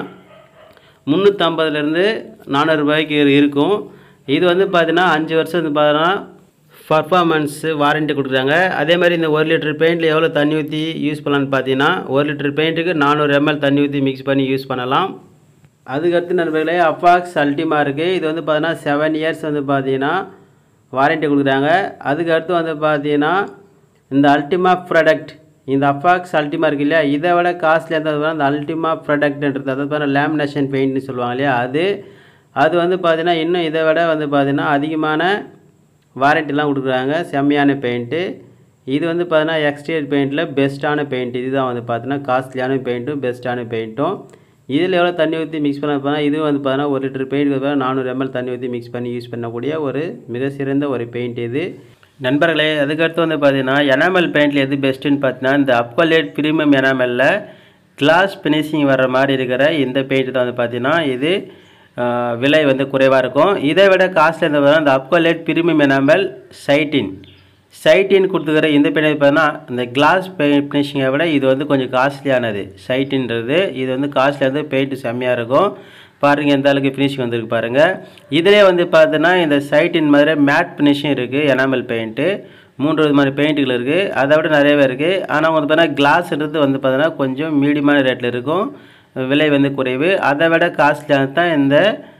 முந்நூற்றம்பதுலேருந்து நானூறுரூபாய்க்கு இருக்கும் இது வந்து பார்த்தீங்கன்னா அஞ்சு வருஷம் வந்து பார்த்தீங்கன்னா பர்ஃபார்மன்ஸு வாரண்ட்டி கொடுக்குறாங்க அதே மாதிரி இந்த ஒரு லிட்டர் பெயிண்டில் எவ்வளோ தண்ணி ஊற்றி யூஸ் பண்ணலான்னு பார்த்தீங்கன்னா ஒரு லிட்டர் பெயிண்ட்டுக்கு நானூறு எம்எல் தண்ணி ஊற்றி மிக்ஸ் பண்ணி யூஸ் பண்ணலாம் அதுக்கடுத்து நண்பர்களே அப்பாக்ஸ் அல்டிமா இருக்குது இது வந்து பார்த்தீங்கன்னா செவன் இயர்ஸ் வந்து பார்த்தீங்கன்னா வாரண்ட்டி கொடுக்குறாங்க அதுக்கடுத்து வந்து பார்த்தீங்கன்னா இந்த அல்டிமா ப்ராடக்ட் இந்த அப்பாக்ஸ் அல்டிமா இருக்கு இல்லையா இதை விட காஸ்ட்லியாக இருந்தது இந்த அல்டிமா ப்ராடக்ட்ன்றது அதாவது பார்த்தீங்கன்னா லேமினேஷன் பெயிண்ட்னு சொல்லுவாங்க இல்லையா அது அது வந்து பார்த்தீங்கன்னா இன்னும் இதை விட வந்து பார்த்தீங்கன்னா அதிகமான வாரண்டிலாம் கொடுக்குறாங்க செம்மையான பெயிண்ட்டு இது வந்து பார்த்தீங்கன்னா எக்ஸ்டீரியர் பெயிண்டில் பெஸ்ட்டான பெயிண்ட் இதுதான் வந்து பார்த்தீங்கன்னா காஸ்ட்லியான பெயிண்ட்டும் பெஸ்ட்டான பெயிண்ட்டும் இதில் எவ்வளோ தண்ணி ஊற்றி மிக்ஸ் பண்ண போனால் இது வந்து பார்த்தீங்கன்னா ஒரு லிட்டர் பெயிண்ட் வந்து நானூறு எம்எல் தண்ணி ஊற்றி மிக்ஸ் பண்ணி யூஸ் பண்ணக்கூடிய ஒரு மிக சிறந்த ஒரு பெயிண்ட் இது நண்பர்களே அதுக்கடுத்து வந்து பார்த்தீங்கன்னா எனாமல் பெயிண்டில் எது பெஸ்ட்டுன்னு பார்த்தீங்கன்னா இந்த அப்கலேட் ப்ரீமியம் எனாமலில் கிளாஸ் ஃபினிஷிங் வர்ற மாதிரி இருக்கிற இந்த பெயிண்ட் தான் வந்து பார்த்தீங்கன்னா இது ஆஹ், விலை வந்து குறைவாக இருக்கும் இதை விட காஸ்ட்லி இருந்த பார்த்தீங்கன்னா இந்த அப்கலேட் ப்ரீமியம் எனாமல் சைட்டின் சைட்டின் கொடுத்துக்கிற இந்த பெயிண்ட் பார்த்தீங்கன்னா இந்த கிளாஸ் ஃபினிஷிங்கை விட இது வந்து கொஞ்சம் காஸ்ட்லியானது சைட்டின்றது இது வந்து காஸ்ட்லியானது பெயிண்ட் செம்மையாக இருக்கும் பாருங்கள் எந்த அளவுக்கு ஃபினிஷிங் வந்திருக்கு பாருங்கள் இதிலே வந்து பார்த்தீங்கன்னா இந்த சைட்டின் மாதிரி மேட் ஃபினிஷிங் இருக்குது எனாமல் பெயிண்ட்டு மூன்று விதமான பெயிண்ட்டுகள் இருக்குது அதை விட நிறையவே இருக்குது ஆனால் வந்து பார்த்தீங்கன்னா கிளாஸ்ன்றது வந்து பார்த்தீங்கன்னா கொஞ்சம் மீடியமான ரேட்டில் இருக்கும் விலை வந்து குறைவு அதை விட காஸ்ட்லியானது தான் இந்த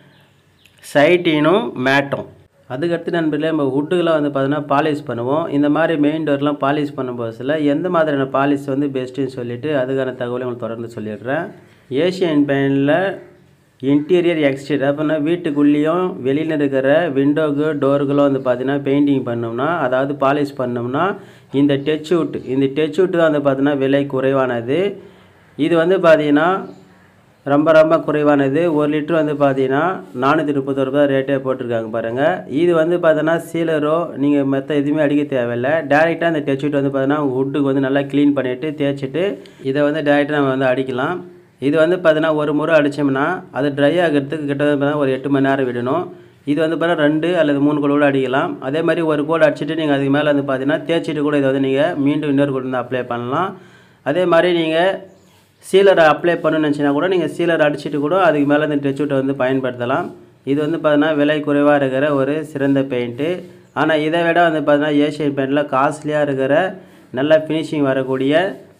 சைட்டினும் மேட்டும் அதுக்கடுத்து நண்பர்களே நம்ம வுட்டுக்கெலாம் வந்து பார்த்தீங்கன்னா பாலிஷ் பண்ணுவோம் இந்த மாதிரி மெயின் டோர்லாம் பாலிஷ் பண்ணும்போதுல எந்த மாதிரியான பாலிஷ் வந்து பெஸ்ட்டுன்னு சொல்லிட்டு அதுக்கான தகவலை உங்களுக்கு தொடர்ந்து சொல்லிடுறேன் ஏஷியன் பெயிண்டில் இன்டீரியர் எக்ஸ்டீரியர் அப்படின்னா வீட்டுக்குள்ளேயும் வெளியில் இருக்கிற விண்டோக்கு டோருகளும் வந்து பார்த்தீங்கன்னா பெயிண்டிங் பண்ணோம்னா அதாவது பாலிஷ் பண்ணோம்னா இந்த டச் வுட் இந்த டச் வுட் தான் வந்து பார்த்தீங்கன்னா விலை குறைவானது இது வந்து பார்த்தீங்கன்னா ரொம்ப ரொம்ப குறைவானது ஒரு லிட்டர் வந்து பார்த்தீங்கன்னா நானூற்றி முப்பத்தொரு ரூபாய் ரேட்டே போட்டிருக்காங்க பாருங்கள் இது வந்து பார்த்தீங்கன்னா சீலரோ நீங்கள் மற்ற எதுவுமே அடிக்க தேவையில்லை டேரெக்டாக இந்த டெச்சுட்டு வந்து பார்த்தீங்கன்னா வுட்டுக்கு வந்து நல்லா க்ளீன் பண்ணிவிட்டு தேய்ச்சிட்டு இதை வந்து டேரெக்டாக நம்ம வந்து அடிக்கலாம் இது வந்து பார்த்தீங்கன்னா ஒரு முறை அடித்தோம்னா அது ட்ரை ஆகிறதுக்கு கிட்ட பார்த்தீங்கன்னா ஒரு எட்டு மணி நேரம் விடணும் இது வந்து பார்த்தீங்கன்னா ரெண்டு அல்லது மூணு கோடு கூட அடிக்கலாம் அதே மாதிரி ஒரு கோடு அடிச்சுட்டு நீங்கள் அதுக்கு மேலே வந்து பார்த்தீங்கன்னா தேய்ச்சிட்டு கூட இதை வந்து நீங்கள் மீண்டும் இன்னொரு கோடு வந்து அப்ளை பண்ணலாம் அதே மாதிரி நீங்கள் சீலரை அப்ளை பண்ணணும்னு நினச்சினா கூட நீங்கள் சீலர் அடிச்சுட்டு கூட அதுக்கு மேலே இந்த டெச்சுட்டை வந்து பயன்படுத்தலாம் இது வந்து பார்த்தீங்கன்னா விலை குறைவாக இருக்கிற ஒரு சிறந்த பெயிண்ட்டு ஆனால் இதை விட வந்து பார்த்தீங்கன்னா ஏஷியன் பெயிண்டில் காஸ்ட்லியாக இருக்கிற நல்ல ஃபினிஷிங் வரக்கூடிய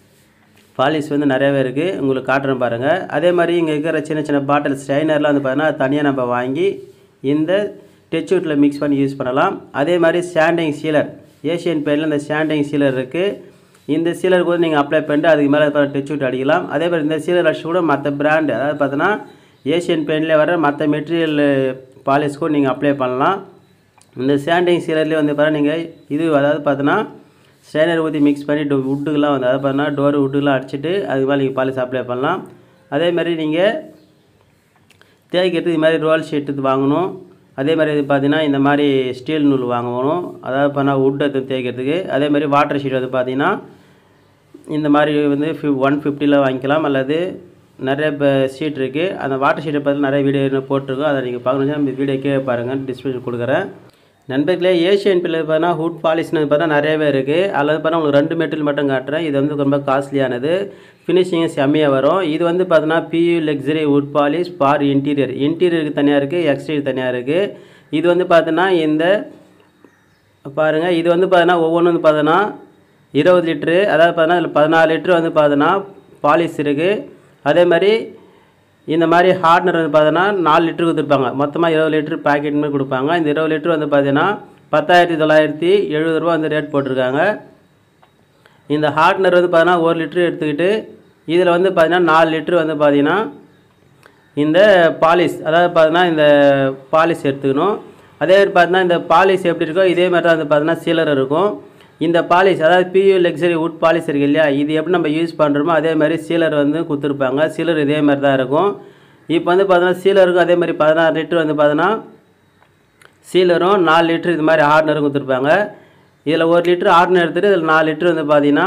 பாலிஷ் வந்து நிறையவே இருக்குது உங்களுக்கு காட்டுறேன் பாருங்கள் அதே மாதிரி இங்கே இருக்கிற சின்ன சின்ன பாட்டில் ஸ்ட்ரைனர்லாம் வந்து பார்த்தீங்கன்னா தனியாக நம்ம வாங்கி இந்த டெச்சூட்டில் மிக்ஸ் பண்ணி யூஸ் பண்ணலாம் அதே மாதிரி ஸ்டாண்டிங் சீலர் ஏஷியன் பெயிண்டில் இந்த ஸ்டாண்டிங் சீலர் இருக்குது இந்த சீலர் கூட நீங்கள் அப்ளை பண்ணிட்டு அதுக்கு மேலே டெச்சூட் அடிக்கலாம் அதே மாதிரி இந்த சீலர் அடிச்சு கூட மற்ற பிராண்டு அதாவது பார்த்தீங்கன்னா ஏஷியன் பெயிண்டில் வர மற்ற மெட்டீரியல் பாலிஷ் கூட நீங்கள் அப்ளை பண்ணலாம் இந்த ஸ்டாண்டிங் சீலர்லேயே வந்து பாருங்கள் நீங்கள் இது அதாவது பார்த்தீங்கன்னா ஸ்டைனர் ஊற்றி மிக்ஸ் பண்ணி டோ வுட்டுக்கெலாம் வந்து அதாவது பார்த்தீங்கன்னா டோர் வுட்டுக்கெலாம் அடிச்சுட்டு அதுக்கு மேலே நீங்கள் பாலிஷ் அப்ளை பண்ணலாம் அதே மாதிரி நீங்கள் தேய்க்கிறதுக்கு இது மாதிரி ரோல் ஷீட்டு வாங்கணும் அதே மாதிரி இது பார்த்தீங்கன்னா இந்த மாதிரி ஸ்டீல் நூல் வாங்கணும் அதாவது பண்ணால் வுட் எடுத்து தேய்க்கிறதுக்கு அதே மாதிரி வாட்டர் ஷீட் வந்து பார்த்தீங்கன்னா இந்த மாதிரி வந்து ஃபி ஒன் ஃபிஃப்டியில் வாங்கிக்கலாம் அல்லது நிறைய இப்போ ஷீட் இருக்குது அந்த வாட்டர் ஷீட்டை பற்றி நிறைய வீடியோ போட்டிருக்கோம் அதை நீங்கள் பார்க்கணுன்னா இந்த வீடியோ கீழே பாருங்கள் டிஸ்பிளே கொடுக்குறேன் நண்பர்களே ஏஷியன் பில்லர் பார்த்தா ஹுட் பாலிஷ்னு பார்த்தா நிறையவே இருக்குது அதில் வந்து பார்த்தா உங்களுக்கு ரெண்டு மெட்டீரியல் மட்டும் காட்டுறேன் இது வந்து ரொம்ப காஸ்ட்லியானது ஃபினிஷிங் செம்மையாக வரும் இது வந்து பார்த்தோன்னா pure luxury wood polish for interior இன்டீரியருக்கு தனியாக இருக்குது எக்ஸ்டீரியர் தனியாக இருக்குது இது வந்து பார்த்தோன்னா இந்த பாருங்கள் இது வந்து பார்த்தோன்னா ஒவ்வொன்றும் வந்து பார்த்தோன்னா இருபது லிட்ரு அதாவது பார்த்தோன்னா இதில் பதினாலு லிட்ரு வந்து பார்த்தோன்னா பாலிஷ் இருக்குது அதே மாதிரி இந்த மாதிரி ஹார்ட்னர் வந்து பார்த்தோன்னா நாலு லிட்டரு கொடுத்துருப்பாங்க மொத்தமாக இருபது லிட்டர் பாக்கெட் மாதிரி கொடுப்பாங்க இந்த இருபது லிட்டர் வந்து பார்த்தீங்கன்னா பத்தாயிரத்தி தொள்ளாயிரத்தி எழுபது ரூபா வந்து ரேட் போட்டிருக்காங்க இந்த ஹார்ட்னர் வந்து பார்த்தீங்கன்னா ஒரு லிட்டரு எடுத்துக்கிட்டு இதில் வந்து பார்த்தீங்கன்னா நாலு லிட்டரு வந்து பார்த்தீங்கன்னா இந்த பாலிஷ் அதாவது பார்த்தீங்கன்னா இந்த பாலிஷ் எடுத்துக்கணும் அதே மாதிரி பார்த்தீங்கன்னா இந்த பாலிஷ் எப்படி இருக்கோ இதே மாதிரி தான் வந்து பார்த்தீங்கன்னா சீலர் இருக்கும் இந்த பாலிஷ் அதாவது பியூ லக்ஸரி வுட் பாலிஷ் இருக்கு இல்லையா இது எப்படி நம்ம யூஸ் பண்ணுறோமோ அதே மாதிரி சீலர் வந்து கொடுத்துருப்பாங்க சீலர் இதே மாதிரி தான் இருக்கும் இப்போ வந்து பார்த்தீங்கன்னா சீலருக்கும் அதே மாதிரி பதினாறு லிட்டர் வந்து பார்த்தீங்கன்னா சீலரும் நாலு லிட்டர் இது மாதிரி ஹார்ட்னரும் கொடுத்துருப்பாங்க இதில் ஒரு லிட்டர் ஹார்ட்னர் எடுத்துகிட்டு இதில் நாலு லிட்டர் வந்து பார்த்தீங்கன்னா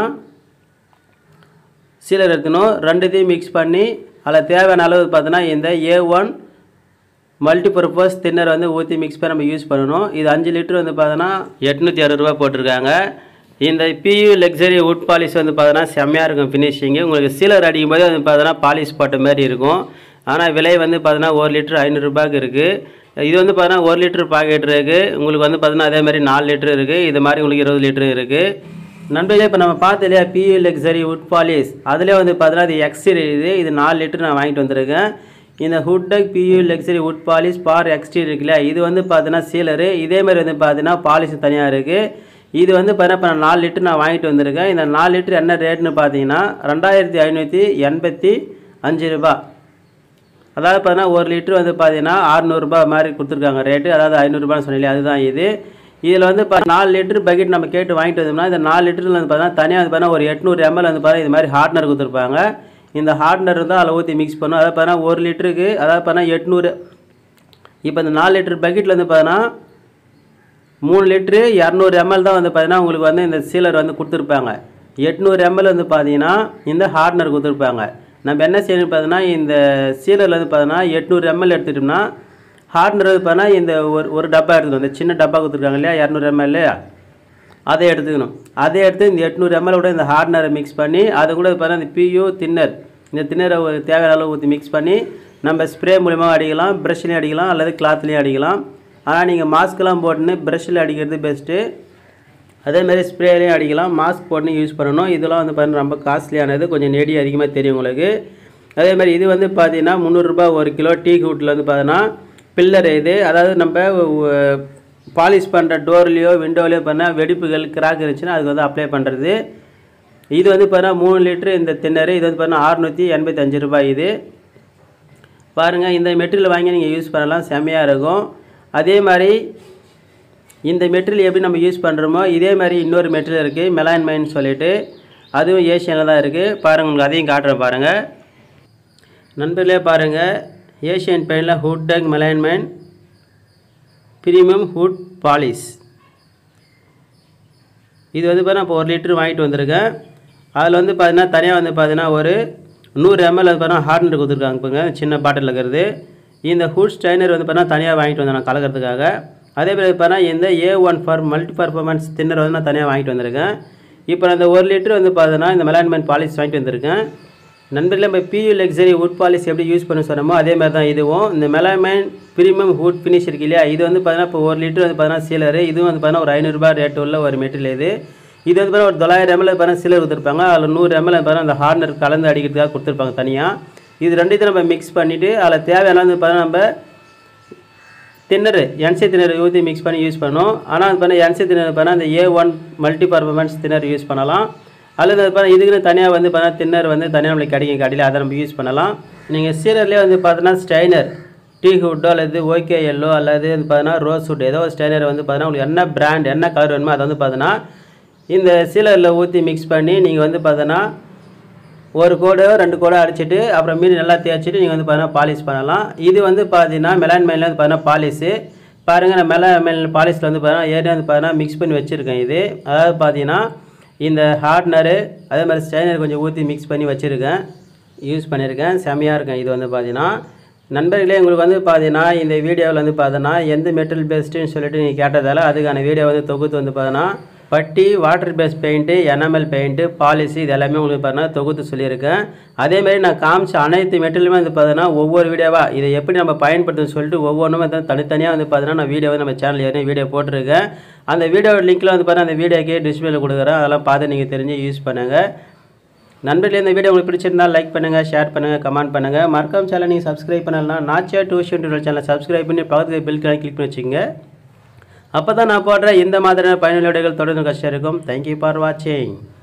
சீலர் எடுத்துக்கணும் ரெண்டுத்தையும் மிக்ஸ் பண்ணி அதில் தேவையான அளவு பார்த்தீங்கன்னா இந்த ஏ ஒன் மல்டிபர்பஸ் தின்னர் வந்து ஊற்றி மிக்ஸ் பண்ணி நம்ம யூஸ் பண்ணணும் இது அஞ்சு லிட்டர் வந்து பார்த்தோன்னா எட்நூற்றி அறுபது ரூபா போட்டிருக்காங்க இந்த பியூ லக்ஸரி வுட் பாலிஷ் வந்து பார்த்தோன்னா செம்மையாக இருக்கும் ஃபினிஷிங்கு உங்களுக்கு சீலர் அடிக்கும் போது வந்து பார்த்தோன்னா பாலிஷ் போட்ட மாதிரி இருக்கும் ஆனால் விலை வந்து பார்த்தோன்னா ஒரு லிட்டர் ஐநூறுரூபாய்க்கு இருக்குது இது வந்து பார்த்தோன்னா ஒரு லிட்டர் பாக்கெட் இருக்குது உங்களுக்கு வந்து பார்த்தோன்னா அதே மாதிரி நாலு லிட்டர் இருக்குது இது மாதிரி உங்களுக்கு இருபது லிட்டர் இருக்குது நண்பர்களே இப்போ நம்ம பார்த்து இல்லையா பியூ லக்ஸரி வுட் பாலிஷ் அதிலே வந்து பார்த்தீங்கன்னா இது எக்ஸ்டீரி இது இது நாலு லிட்டர் நான் வாங்கிட்டு வந்திருக்கேன் இந்த woodtech pure luxury wood polish for exterior இருக்குல்ல இது வந்து பார்த்தீங்கன்னா சீலரு இதே மாதிரி வந்து பார்த்தீங்கன்னா பாலிஷ் தனியாக இருக்குது இது வந்து பார்த்தீங்கன்னா இப்போ நான் நாலு லிட்டர் நான் வாங்கிட்டு வந்திருக்கேன் இந்த நாலு லிட்டர் என்ன ரேட்னு பார்த்தீங்கன்னா ரெண்டாயிரத்தி ஐநூற்றி எண்பத்தி அஞ்சு ரூபா அதாவது பார்த்தீங்கன்னா ஒரு லிட்டர் வந்து பார்த்தீங்கன்னா அறநூறுபா மாதிரி கொடுத்துருக்காங்க ரேட்டு அதாவது ஐநூறுரூபான்னு சொன்னீங்களே அதுதான் இது இதில் வந்து இப்போ நாலு லிட்டர் பக்கெட் நம்ம கேட்டு வாங்கிட்டு வந்தோம்னா இந்த நாலு லிட்டரில் வந்து பார்த்தீங்கன்னா தனியாக வந்து பார்த்தீங்கன்னா ஒரு எட்நூறு எம்எல் வந்து பார்த்தீங்கன்னா இது மாதிரி ஹார்ட்னர் கொடுத்துருப்பாங்க இந்த ஹார்ட்னர் தான் அதில் ஊற்றி மிக்ஸ் பண்ணும் அதாவது பார்த்தீங்கன்னா ஒரு லிட்டருக்கு அதாவது பார்த்தீங்கன்னா எட்நூறு இப்போ இந்த நாலு லிட்டர் பக்கெட்டில் வந்து பார்த்தீங்கன்னா மூணு லிட்ரு இரநூறு எம்எல் தான் வந்து பார்த்தீங்கன்னா உங்களுக்கு வந்து இந்த சீலர் வந்து கொடுத்துருப்பாங்க எட்நூறு எம்எல் வந்து பார்த்தீங்கன்னா இந்த ஹார்ட்னர் கொடுத்துருப்பாங்க நம்ம என்ன செய்யணும் பார்த்தீங்கன்னா இந்த சீலரில் வந்து பார்த்தீங்கன்னா எட்நூறு எம்எல் எடுத்துட்டோம்னா ஹார்ட்னர் வந்து பார்த்தீங்கன்னா இந்த ஒரு ஒரு டப்பா எடுத்துக்கணும் இந்த சின்ன டப்பா கொடுத்துருக்காங்க இல்லையா இரநூறு எம்எல் அதை எடுத்துக்கணும் அதை எடுத்து இந்த எட்நூறு எம்எல் கூட இந்த ஹார்ட்னரை மிக்ஸ் பண்ணி அது கூட பார்த்தீங்கன்னா இந்த பியூ தின்னர் இந்த தின்னரை ஒரு தேவையான அளவு ஊற்றி மிக்ஸ் பண்ணி நம்ம ஸ்ப்ரே மூலிமா அடிக்கலாம் ப்ரஷ்லேயும் அடிக்கலாம் அல்லது கிளாத்லேயும் அடிக்கலாம் ஆனால் நீங்கள் மாஸ்க்லாம் போட்டுன்னு ப்ரஷ்ஷில் அடிக்கிறது பெஸ்ட்டு அதேமாதிரி ஸ்ப்ரேலையும் அடிக்கலாம் மாஸ்க் போட்டுன்னு யூஸ் பண்ணணும் இதெல்லாம் வந்து பார்த்தீங்கன்னா ரொம்ப காஸ்ட்லியானது கொஞ்சம் நெடி அதிகமாக தெரியும் உங்களுக்கு அதே மாதிரி இது வந்து பார்த்தீங்கன்னா முந்நூறுரூபா ஒரு கிலோ டீ ஹூட்டில் வந்து பார்த்தீங்கன்னா பில்லர் இது அதாவது நம்ம பாலிஷ் பண்ணுற டோர்லேயோ விண்டோலையோ பண்ணால் வெடிப்புகள் கிராக் இருந்துச்சுன்னா அதுக்கு வந்து அப்ளை பண்ணுறது இது வந்து பார்த்தீங்கன்னா மூணு லிட்டரு இந்த தின்னரு இது வந்து பார்த்தீங்கன்னா அறுநூற்றி எண்பத்தஞ்சு ரூபாய் இது பாருங்கள் இந்த மெட்டீரியல் வாங்கி நீங்கள் யூஸ் பண்ணலாம் செம்மையாக இருக்கும் அதே மாதிரி இந்த மெட்டீரியல் எப்படி நம்ம யூஸ் பண்ணுறோமோ இதே மாதிரி இன்னொரு மெட்டீரியல் இருக்குது மெலான் மைன் சொல்லிட்டு அதுவும் ஏஷியனில் தான் இருக்குது பாருங்கள் உங்களுக்கு அதையும் காட்டுறேன் பாருங்கள் நண்பர்களே பாருங்கள் ஏஷியன் பெயினில் woodtech melamine premium wood polish இது வந்து பார்த்தீங்கன்னா இப்போ ஒரு லிட்டர் வாங்கிட்டு வந்திருக்கேன் அதில் வந்து பார்த்தீங்கன்னா தனியாக வந்து பார்த்தீங்கன்னா ஒரு நூறு எம்எல் வந்து பார்த்தீங்கன்னா ஹார்னர் கொடுத்துருக்காங்க பாருங்க சின்ன பாட்டில் இருக்கிறது இந்த ஹுட் ஸ்ட்ரைனர் வந்து பார்த்தீங்கன்னா தனியாக வாங்கிட்டு வந்தேன் நான் கலக்கிறதுக்காக அதே மாதிரி பார்த்தீங்கன்னா இந்த A one for multi performance thinner வந்து நான் தனியாக வாங்கிட்டு வந்திருக்கேன் இப்போ நான் இந்த ஒரு லிட்டர் வந்து பார்த்தீங்கன்னா இந்த மெலான்மெண்ட் பாலிஷ் வாங்கிட்டு வந்திருக்கேன் நண்பர்களே நம்ம பியூ லக்ஸரி வுட் பாலிஷ் எப்படி யூஸ் பண்ண சொன்னோமோ அதே மாதிரி தான் இதுவும் இந்த மெலாமேன் ப்ரீமியம் ஹுட் ஃபினிஷ் இருக்கு இல்லையா இது வந்து பார்த்தீங்கன்னா இப்போ ஒரு லிட்டர் வந்து பார்த்தீங்கன்னா சீலரு இதுவும் வந்து பார்த்தீங்கன்னா ஒரு ஐநூறுரூபா ரேட் உள்ள ஒரு மெட்டீரியல் இது இது வந்து பார்த்தீங்கன்னா ஒரு தொள்ளாயிரம் எம்எல் பார்த்தீங்கன்னா சீலர் கொடுத்துருப்பாங்க அதில் நூறு எம்எல் பார்த்தீங்கன்னா அந்த ஹார்னர் கலந்து அடிக்கிறதுக்காக கொடுத்துருப்பாங்க தனியாக இது ரெண்டுத்தையும் நம்ம மிக்ஸ் பண்ணிவிட்டு அதில் தேவையான வந்து பார்த்தீங்கன்னா நம்ம தின்னரு என்சி திணறு ஊற்றி மிக்ஸ் பண்ணி யூஸ் பண்ணணும் ஆனால் அது பண்ண என்சி திணறு பண்ணால் அந்த A one multi performance thinner use பண்ணலாம் அல்லது அது பண்ண இதுக்குன்னு தனியாக வந்து பார்த்தா தின்னர் வந்து தனியாக நம்மளுக்கு கிடைக்கும் கடையில் அதை நம்ம யூஸ் பண்ணலாம் நீங்கள் சீரர்லேயே வந்து பார்த்தோன்னா ஸ்டைனர் டீ ஹுட்டோ அல்லது ஓகே எல்லோ அல்லது வந்து பார்த்தீங்கன்னா ரோஸ் ஹுட் ஏதோ ஒரு ஸ்டைனர் வந்து பார்த்தீங்கன்னா உங்களுக்கு என்ன பிராண்ட் என்ன கலர் வேணுமோ அதை வந்து பார்த்தீங்கன்னா இந்த சீலரில் ஊற்றி மிக்ஸ் பண்ணி நீங்கள் வந்து பார்த்தோன்னா ஒரு கோடோ ரெண்டு கோடோ அடிச்சிட்டு அப்புறம் மீன் நல்லா தேய்ச்சிட்டு நீங்கள் வந்து பார்த்தீங்கன்னா பாலிஷ் பண்ணலாம் இது வந்து பார்த்தீங்கன்னா மெலான் மைனில் வந்து பார்த்தீங்கன்னா பாலிஷு பாருங்கள் நான் மெலான் மைல் பாலிஷில் வந்து பார்த்தீங்கன்னா ஏரியா வந்து பார்த்தீங்கன்னா மிக்ஸ் பண்ணி வச்சுருக்கேன் இது அதாவது பார்த்தீங்கன்னா இந்த ஹார்ட்னரு அதே மாதிரி ஸ்டைனர் கொஞ்சம் ஊற்றி மிக்ஸ் பண்ணி வச்சுருக்கேன் யூஸ் பண்ணியிருக்கேன் செமையாக இருக்கும் இது வந்து பார்த்தீங்கன்னா நண்பர்களே உங்களுக்கு வந்து பார்த்தீங்கன்னா இந்த வீடியோவில் வந்து பார்த்தீங்கன்னா எந்த மெட்டீரியல் பெஸ்ட்டுன்னு சொல்லிட்டு நீங்கள் கேட்டதால் அதுக்கான வீடியோ வந்து தொகுத்து வந்து பார்த்தீங்கன்னா putty water base paint enamel paint polish இது எல்லாமே உங்களுக்கு பார்த்தீங்கன்னா தொகுத்து சொல்லியிருக்கேன் அதேமாதிரி நான் காமிச்ச அனைத்து மெட்டீரியலுமே வந்து பார்த்தீங்கன்னா ஒவ்வொரு வீடியோவாக இதை எப்படி நம்ம பயன்படுத்துன்னு சொல்லிட்டு ஒவ்வொன்றும் வந்து தனித்தனியாக வந்து பார்த்தீங்கன்னா நான் வீடியோ வந்து நம்ம சேனல் ஏற்கனவே வீடியோ போட்டிருக்கேன் அந்த வீடியோ லிங்க்கில் வந்து பார்த்தீங்கன்னா அந்த வீடியோக்கே டிஸ்பிளேல கொடுக்குறேன் அதெல்லாம் பார்த்து நீங்கள் தெரிஞ்சு யூஸ் பண்ணுங்கள் நண்பர்களே இந்த வீடியோ உங்களுக்கு பிடிச்சிருந்தா லைக் பண்ணுங்கள் ஷேர் பண்ணுங்கள் கமெண்ட் பண்ணுங்கள் மறக்காம சேனல் நீங்கள் சப்ஸ்கிரைப் பண்ணலாம் நாச்சியா டியூஷன் டியூட்டர் சேனலை சப்ஸ்கிரைப் பண்ணி பக்கத்துக்கு பில் கிளிக் பண்ணி வச்சுங்க அப்போ தான் நான் போடுற இந்த மாதிரியான பயனுள்ள வீடியோகள் தொடர்ந்து கஷ்டம் இருக்கும் தேங்க்யூ ஃபார் வாட்சிங்